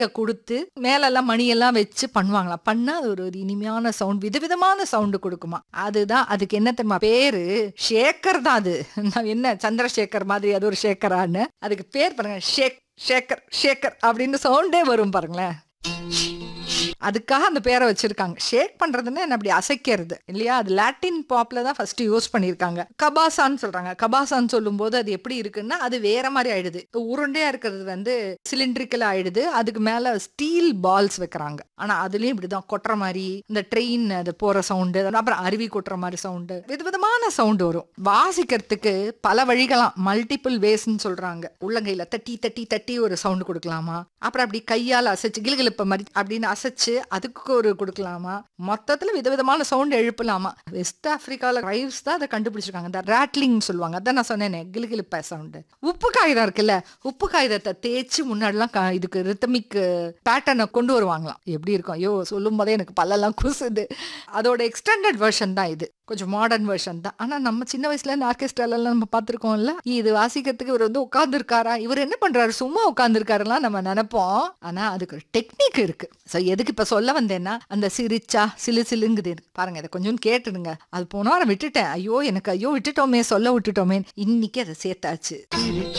குடுத்து மேலெல்லாம் மணியெல்லாம் வச்சு பண்ணுவாங்களாம். பண்ணா அது ஒரு ஒரு இனிமையான சவுண்ட் விதவிதமான சவுண்ட் குடுக்குமாம். அதுதான் அதுக்கு என்ன தெரியுமா பேரு? ஷேக்கர் தான் அது. நான் என்ன சந்திரசேகர் மாதிரி அது ஒரு ஷேக்கரான்னு. அதுக்கு பேர் பாருங்க. ஷேக் ஷேக்கர் ஷேக்கர் அப்படின்னு சவுண்டே வரும் பாருங்களேன். அதுக்காக அந்த பேரை வச்சிருக்காங்க. ஷேக் பண்றதுன்னா என்ன அப்படி அசைக்கிறது இல்லையா? அது லாட்டின் பாப்ல தான் ஃபர்ஸ்ட் யூஸ் பண்ணியிருக்காங்க. கபாசான்னு சொல்றாங்க. கபாசான்னு சொல்லும்போது அது எப்படி இருக்குன்னா, அது வேற மாரி ஆயிடுது. இப்ப உருண்டையா இருக்கிறது வந்து சிலிண்ட்ரிக்கலா ஆயிடுது. அதுக்கு மேல ஸ்டீல் பால்ஸ் வைக்கிறாங்க. ஆனா அதுலயும் இப்படிதான் கொட்டுற மாரி, இந்த ட்ரெயின் அது போற சவுண்டு, அப்புறம் அருவி கொட்டுற மாரி சவுண்டு, விதவிதமான சவுண்ட் வரும். வாசிக்கிறதுக்கு பல வழிகளாம். மல்டிபிள் வேஸ்ன்னு சொல்றாங்க. உள்ளங்கையில தட்டி தட்டி தட்டி ஒரு சவுண்ட் குடுக்கலாமா? அப்புறம் அப்படி கையால அசைச்சு கிலுகிலுப்ப மாரி அப்படின்னு அசைச்சு அதுக்கு ஒரு குடுக்கலாமா? மொத்தத்துல விதவிதமான சவுண்ட் எழுப்பலாமா? வெஸ்ட் ஆப்பிரிக்கால ரைவ்ஸ் தான் அத கண்டுபிடிச்சிருக்காங்க. இந்த ராட்லிங் சொல்லுவாங்க. அதான் நான் சொன்னேனே கிலுகிலுப்ப சவுண்ட். உப்பு காகிதம் இருக்குல்ல, உப்பு காகிதத்த தேய்ச்சு முன்னாடிலாம் க இதுக்கு ரித்தமிக் பேட்டர்ன கொண்டு வருவாங்களாம். எப்படி இருக்கும்? ஐயோ! சொல்லும்போதே எனக்கு பல்லெல்லாம் கூசுது. அதோட எக்ஸ்டெண்டட் வெர்ஷன் தான் இது. கொஞ்சம் மாடர்ன் வெர்ஷன் தான். ஆனா நம்ம சின்ன வயசுல இந்த ஆர்கெஸ்ட்ராலலாம் நம்ம பார்த்துருக்கோம்ல. இது வாசிக்கிறதுக்கு இவர் வந்து உட்கார்ந்துருக்காரா? இவர் என்ன பண்றாரு? சும்மா உட்கார்ந்துருக்காருலாம் நம்ம நெனைப்போம். ஆனா அதுக்கு ஒரு டெக்னிக் இருக்கு. சோ எதுக்கு இப்ப சொல்ல வந்தேன்னா, அந்த சிரிச்சா சிலு சிலுங்குது. பாருங்க இத கொஞ்சம் கேட்டுடுங்க. அது போன வாரம் விட்டுட்டேன். ஐயோ! எனக்கு ஐயோ விட்டுட்டோமே சொல்ல விட்டுட்டோமே. இன்னைக்கு அத சேர்த்தாச்சு. சிரிச்சா